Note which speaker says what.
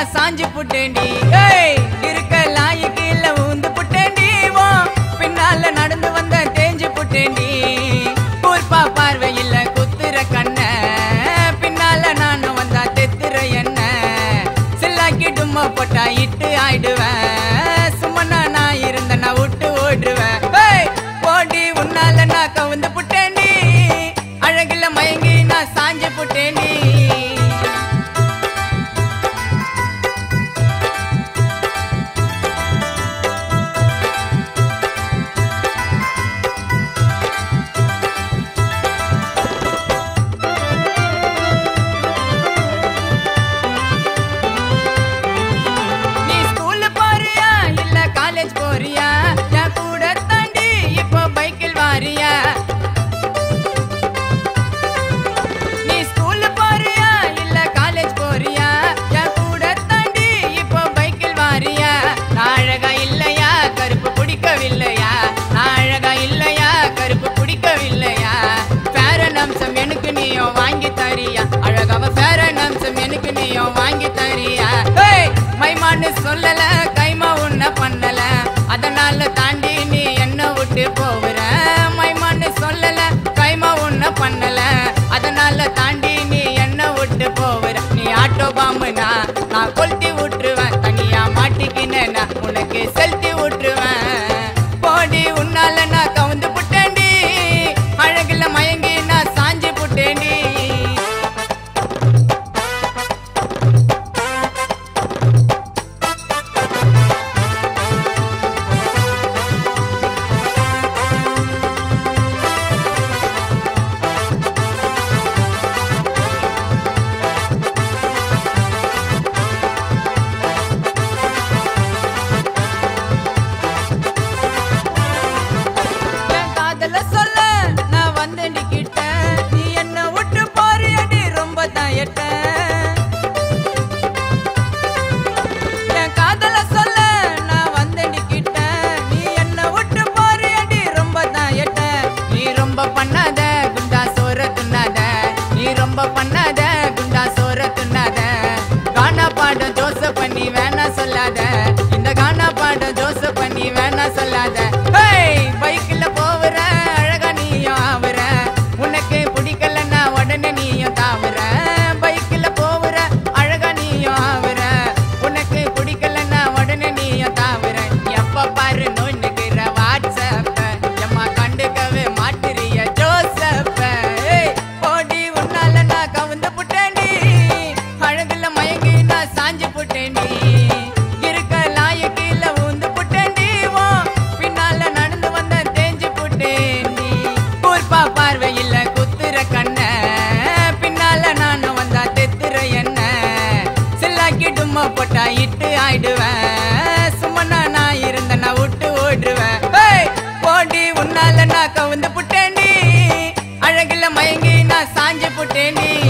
Speaker 1: நான் சாஞ்சு புட்டேண்டி ஏய் இருக்க லாய்க்கு இல்ல ஊந்து புட்டேண்டி ஓ பின்னால நடந்து வந்த தேஞ்சு புட்டேண்டி கூர்ப்பா பார்வை இல்ல குத்துற கண்ண பின்னால நானும் வந்தா தெத்துற என்ன சில்லாக்கி டும்மா போட்டா இட்டு ஆயிடுவேன் சும்மா நான் இருந்த நான் விட்டு ஓடுவேன் ஏய், போடி உன்னால நான் கவுந்து புட்டேண்டி அழகுல மயங்கி நான் சாஞ்சு புட்டேண்டி நீ ஸ்கூல்ல போறியா இல்ல காலேஜ் போறியா என் கூட தாண்டி இப்போ பைக்கில் வாரியா நீ ஸ்கூல்ல போறியா இல்ல காலேஜ் போறியா என் கூட தாண்டி இப்போ பைக்கில் வாரியா நான் அழகா இல்லையா கருப்பு பிடிக்கவில்லையா நான் அழகா இல்லையா கருப்பு பிடிக்கவில்லையா பேரன் அம்சம் எனக்கு நீயும் வாங்கி தரியா அழகாவ பேரன் அம்சம் எனக்கு நீயும் வாங்கி தரியா ஏய், மைமான்னு சொல்லல கைமா உன்ன பண்ணல அதனால தாண்டி நீ என்ன விட்டு போகிற மைமான்னு சொல்லல கைமா உன்ன பண்ணல அதனால தாண்டி நீ என்ன விட்டு போகிற நீ ஆட்டோ பாம்புனா நான் கொளுத்தி விட்டுருவேன் தனியா மாட்டிக்கினேனா உனக்கு செலுத்தி விட்டுருவேன் போடி உன்னால நான் கவுந்து புட்டேண்டி அழகுல மயங்கி நான் சாஞ்சு புட்டேண்டி என் காதல சொல்ல நான் வந்தேன்டி கிட்ட நீ என்ன விட்டு போறியடி ரொம்ப தயட்ட என் காதல சொல்ல நான் வந்தேன்டி கிட்ட நீ என்ன விட்டு போறியடி ரொம்ப தயட்ட நீ ரொம்ப பண்ணாத குண்டா சோற துண்ணாத நீ ரொம்ப பண்ணாத குண்டா சோற துண்ணாத கானா பாடம் ஜோச பண்ணி வேணா சொல்லாத இந்த கானா பாடம் ஜோச பண்ணி வேணா சொல்லாத ஹேய் பைக்ல போவுற அழகா நீயும் ஆவுற உனக்கு பிடிக்கலன்னா உடனே நீயும் தாவுற பைக்ல போவுற அழகா நீயும் ஆவுற உனக்கு பிடிக்கலன்னா உடனே நீயும் தாவுற எப்ப பாரு நோண்டுகிற வாட்ஸ்அப்ப எம்மா கண்டுக்கவே மாட்டுறிய ஜோசப்ப ஏய், போடி உன்னால நான் கவுந்து புட்டேண்டி அழகுல மயங்கி நான் சாஞ்சு புட்டேண்டி இருக்க லாயக்கு இல்ல ஊந்து புட்டேண்டி ஓ பின்னால நடந்து வந்த தேஞ்சு புட்டேண்டி கூர்ப்பா பார்வை இல்ல குத்துற கண்ண பின்னால நானும் வந்தா தெத்துற என்ன சில்லாக்கி டும்மா போட்டா இட்டு ஆயிடுவேன் சும்மா நான் இருந்த நான் விட்டு ஓடுவேன் ஏய், போடி உன்னால நான் கவுந்து புட்டேண்டி அழகுல மயங்கி நான் சாஞ்சு புட்டேண்டி